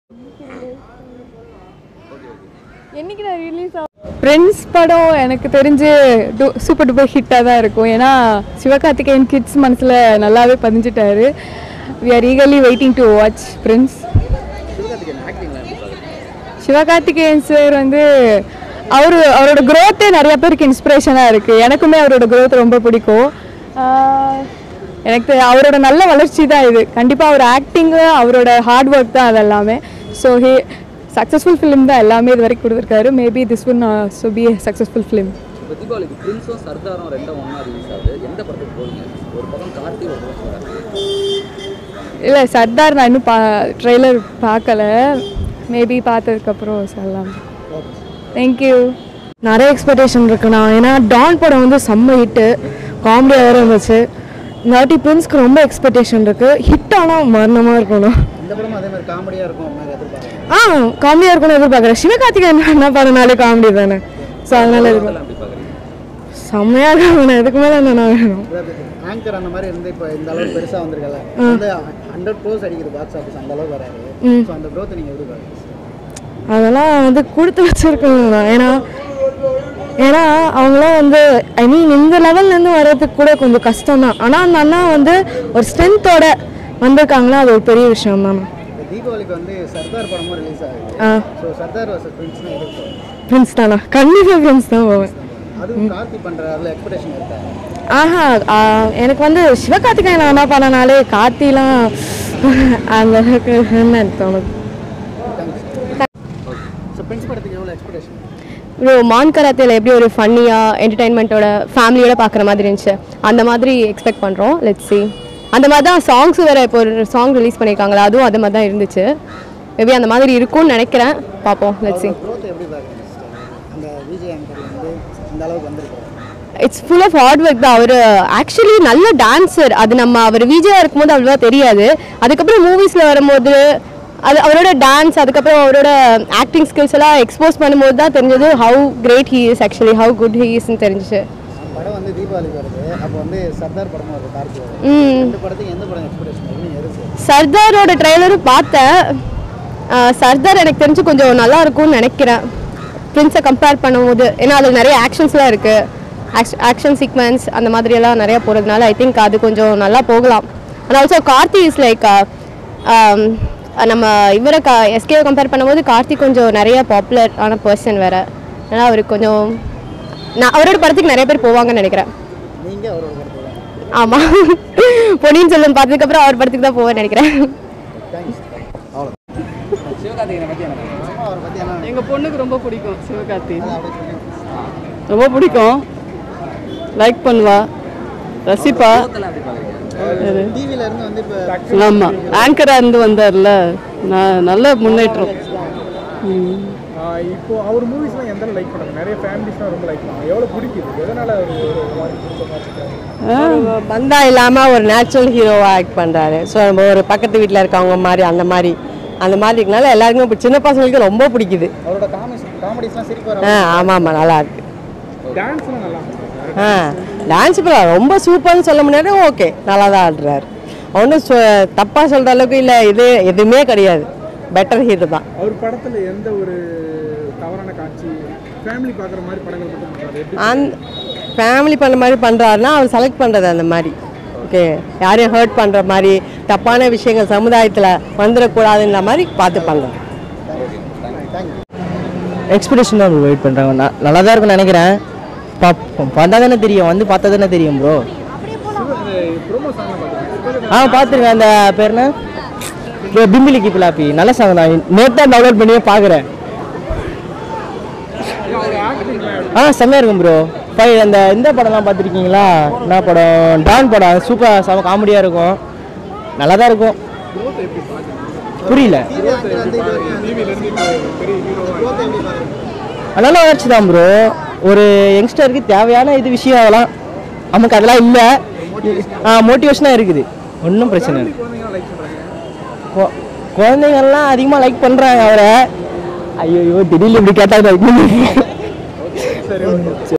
என்னைக்கு நான் ரிலீஸ் ஆகும் பிரின்ஸ் படம் எனக்கு தெரிஞ்சு டு சூப்பர் டூப்பர் ஹிட்டாக தான் இருக்கும் ஏன்னா சிவகார்த்திகேயன் கிட்ஸ் மனசில் நல்லாவே பதிஞ்சிட்டாரு we are eagerly waiting to watch Prince Sivakarthikeyan ஆக்டிங்லாம் எப்படி பார்க்குறீங்க சிவகார்த்திகேயன் சார் வந்து அவர் அவரோட growth ஏ நிறைய பேருக்கு இன்ஸ்பிரேஷனாக இருக்குது எனக்குமே அவரோட growth ரொம்ப பிடிக்கும் ஆஹ் எனக்கு தெ- அவரோட நல்ல வளர்ச்சி தான் இது கண்டிப்பாக அவர் ஆக்டிங்கு அவரோட ஹார்ட் ஒர்க் தான் அது எல்லாமே ஸோ ஹே சக்ஸஸ்ஃபுல் ஃபிலிம் தான் எல்லாமே இது வரைக்கும் கொடுத்துருக்காரு maybe this one so be successful film இப்போ தீபாவளிக்கு பிரின்ஸும் சர்தாரும் ரெண்டும் ஒன்றா ரிலீஸ் ஆகுது எந்த படத்துக்கு போவீங்க ஒரு பக்கம் கார்த்தி ஒரு பக்கம் சிவகார்த்திகேயன். இல்லை சர்தார் நான் இன்னும் பா ட்ரெய்லர் பார்க்கல மேபி பார்த்ததுக்கப்புறம் சொல்லலாம் தேங்க்யூ நிறைய எக்ஸ்பெக்டேஷன் இருக்குண்ணா ஏன்னா டான் படம் வந்து செம்ம ஹிட்டு காமெடியாக வேறு இருந்துச்சு இந்த வாட்டி பிரின்ஸ்க்கு ரொம்ப எக்ஸ்பெக்டேஷன் இருக்குது ஹிட் ஆனால் மரணமாக இருக்கணும் இந்த படமும் அதே மாதிரி காமெடியாக இருக்கும் அப்படின்னு எதிர்பார்க்குறேன் ஆ காமெடியாக இருக்கும்னு எதிர்பார்க்குறேன் சிவகார்த்திகேயன் என்ன படம்னாலே காமெடி தானே ஸோ அதனால எதிர்பார்க்குறேன் அதெல்லாம் எப்படி பார்க்குறீங்க செம்மையாக இருக்கணும் எதுக்கு மேலே என்ன வேணும் ஆங்கர் அந்த மாதிரி இருந்து இப்போ இந்த அளவுக்கு பெருசாக வந்திருக்கல வந்து ஹண்ட்ரட் க்ரோஸ் அடிக்குது பாக்ஸ் ஆஃபீஸ் அந்த அளவுக்கு வராரு ஸோ அந்த growth நீங்கள் எப்படி பார்க்குறீங்க அதெல்லாம் வந்து கொடுத்து வச்சிருக்கணும் தான் ஏன்னா ஏன்னா அவங்களாம் வந்து ஐ மீன் இந்த லெவல்லேருந்து வர்றதுக்கு கூட கொஞ்சம் கஷ்டம் தான் ஆனால் அந்த அண்ணா வந்து ஒரு ஸ்ட்ரென்த்தோட வந்திருக்காங்களா அது ஒரு பெரிய விஷயம் தானே இப்போ தீபாவளிக்கு வந்து சர்தார் படமும் ரிலீஸ் ஆகுது ஆ ஸோ சர்தார் வர்சஸ் பிரின்ஸ்னா எதிர்ப்பு ஃப்ரெண்ட்ஸ் தானா கண்டிப்பாக ஃப்ரெண்ட்ஸ் தான் போவேன் அதுவும் கார்த்தி பண்ணுற அதில் எக்ஸ்பெக்டேஷன் இருக்கா ஆஹா ஆ, எனக்கு வந்து சிவகார்த்திகேயன் என்ன பண்ணனாலே கார்த்திலாம் அந்த அளவுக்கு என்ன தோணுது ஸோ பிரின்ஸ் படத்துக்கு எவ்வளோ எக்ஸ்பெக்டேஷன் ப்ரோ மான் கராத்தேல எப்படி ஒரு ஃபன்னியாக என்டர்டைன்மெண்ட்டோட ஃபேமிலியோட பார்க்குற மாதிரி இருந்துச்சு அந்த மாதிரி எக்ஸ்பெக்ட் பண்ணுறோம் லெட்ஸ் see அந்த மாதிரி தான் சாங்ஸ் வேறு இப்போ ஒரு சாங் ரிலீஸ் பண்ணியிருக்காங்களா அதுவும் அது மாதிரி தான் இருந்துச்சு மேபி அந்த மாதிரி இருக்கும்னு நினைக்கிறேன் பார்ப்போம் லெட்ஸ் see growth எப்படி பார்க்குறீங்க அந்த விஜய் ஆங்கர்லேருந்து இந்த அளவுக்கு வந்திருக்காரு it's full of hard work தான் அவர் ஆக்சுவலி நல்ல டான்ஸர் அது நம்ம அவர் விஜயா இருக்கும்போது அவ்வளோவா தெரியாது அதுக்கப்புறம் மூவிஸில் வரும்போது அது அவரோட டான்ஸ் அதுக்கப்புறம் அவரோட ஆக்டிங் ஸ்கில்ஸ் எல்லாம் எக்ஸ்போஸ் பண்ணும்போது தான் தெரிஞ்சது how great he is actually how good he இஸ்ன்னு தெரிஞ்சுச்சு படம் வந்து தீபாவளிக்கு வருது அப்போ வந்து சர்தார் படமும் வருது கார்த்தி வருது ம் ரெண்டு படத்துக்கு எந்த படம் எக்ஸ்பெக்டேஷன் இருக்கு நீங்கள் எது சர்தாரோட ட்ரெய்லரும் பார்த்தேன் ஆஹ் சர்தார் எனக்கு தெரிஞ்சு கொஞ்சம் நல்லா இருக்கும்னு நினைக்கிறேன் பிரின்ஸை கம்பேர் பண்ணும்போது ஏன்னா அதில் நிறைய ஆக்ஷன்ஸ்லாம் இருக்குது ஆக்ஷன் சீக்வன்ஸ் அந்த மாதிரியெல்லாம் நிறைய போகிறதுனால ஐ திங்க் அது கொஞ்சம் நல்லா போகலாம் and also Karthi is like நம்ம இவரை கா எஸ்கேவை கம்பேர் பண்ணும்போது கார்த்தி கொஞ்சம் நிறைய பாப்புலர் ஆன பர்சன் வேறு அதனால் அவருக்கு கொஞ்சம் நான் அவரோட படத்துக்கு நிறைய பேர் போவாங்கன்னு நினைக்கிறேன் நீங்கள் அவரோட படத்துக்கு தான் ஆமாம் பொன்னியின் செல்வன் பார்த்ததுக்கப்புறம் அவர் படத்துக்கு தான் போவேன்னு நினைக்கிறேன் தேங்க்ஸ் அவ்வளோ சிவகார்த்திகேயனை பற்றி என்ன சும்மா அவரை பற்றி என்ன எங்கள் பொண்ணுக்கு ரொம்ப பிடிக்கும் சிவகார்த்தி அதை அப்படியே சொல்லுங்க ரொம்ப பிடிக்கும் லைக் பண்ணுவா ரசிப்பா அதெல்லாம் எப்படி பார்க்குறீங்க டிவில இருந்து வந்து இப்போ ஆமாம் ஆங்கராக இருந்து வந்தார்ல நான் நல்ல முன்னேற்றம் ம். ஆஹ் இப்போ அவர் மூவிஸ்லாம் எந்த லைக் பண்ணுறாங்க நிறைய ஃபேமிலிஸ்லாம் ரொம்ப லைக் பண்ணுவாங்க எவ்வளோ பிடிக்குது எதனால் அவர் ஒரு மாதிரி பிடிச்ச மாதிரி இருக்காரு? பந்தா இல்லாமல் ஒரு நேச்சுரல் ஹீரோவாக ஆக்ட் பண்ணுறாரு ஸோ நம்ம ஒரு பக்கத்து வீட்டில் இருக்கவங்க மாதிரி அந்த மாதிரி அந்த மாதிரி இருக்கனால எல்லாருக்குமே இப்ப சின்ன பசங்களுக்கு ரொம்ப பிடிக்குது அவரோட காமெடி காமெடிஸ்லாம் சிரிப்பு வர ஆ ஆமாம் ஆமாம் நல்லா இருக்கு டான்ஸ்லாம் நல்லா பண்ணுறாரு ஆ டான்ஸ் இப்போ ரொம்ப சூப்பர்னு சொல்ல முடியாது ஓகே நல்லா தான் ஆடுறாரு ஒன்றும் தப்பாக சொல்கிற அளவுக்கு இல்லை இது எதுவுமே கிடையாது பெட்டர் ஹீரோ தான் அவர் படத்தில் எந்த ஒரு தவறான காட்சி ஃபேமிலி பார்க்குற மாதிரி படங்கள் மட்டும் பண்ணுறாரு எப்படி அந் ஃபேமிலி பண்ண மாதிரி பண்ணுறாருன்னா அவர் செலக்ட் பண்ணுறது அந்த மாதிரி ஓகே யாரையும் ஹர்ட் பண்ணுற மாதிரி தப்பான விஷயங்கள் சமுதாயத்தில் வந்துடக்கூடாதுன்ற மாதிரி பார்த்து பண்ணுறாரு எக்ஸ்பெக்டேஷன் தான் வெயிட் பண்ணுறாங்க நல்லா தான் இருக்கும்னு நினைக்கிறேன் பா பார்த்தா தானே தெரியும் வந்து பார்த்தா தானே தெரியும் ப்ரோ ப்ரோமோ சாங்லாம் பார்த்துருக்கேன் ஆ பார்த்துருக்கேன் அந்த பேர் என்ன ப்ரோ பிம்பிலிக்கு பிலாப்பி நல்ல சாங் தான் நேற்று தான் டவுன்லோட் பண்ணியே பார்க்குறேன் ஆ செம்மையாக இருக்கும் ப்ரோ பை அந்த இந்த படம்லாம் பார்த்துருக்கீங்களா என்ன படம் டான் படம் சூப்பர் செம காமெடியாக இருக்கும் நல்லா தான் இருக்கும் புரியல நல்ல வளர்ச்சி தான் ப்ரோ ஒரு யங்ஸ்டருக்கு தேவையான இது விஷயம் அதெல்லாம் நமக்கு அதெல்லாம் இல்லை மோட்டிவேஷனாக இருக்குது ஒன்றும் பிரச்சனை இல்லை கொ- குழந்தைங்கள்லாம் அதிகமாக லைக் பண்ணுறாங்க அவரை ஐயோ திடீர்னு இப்படி கேட்டாங்க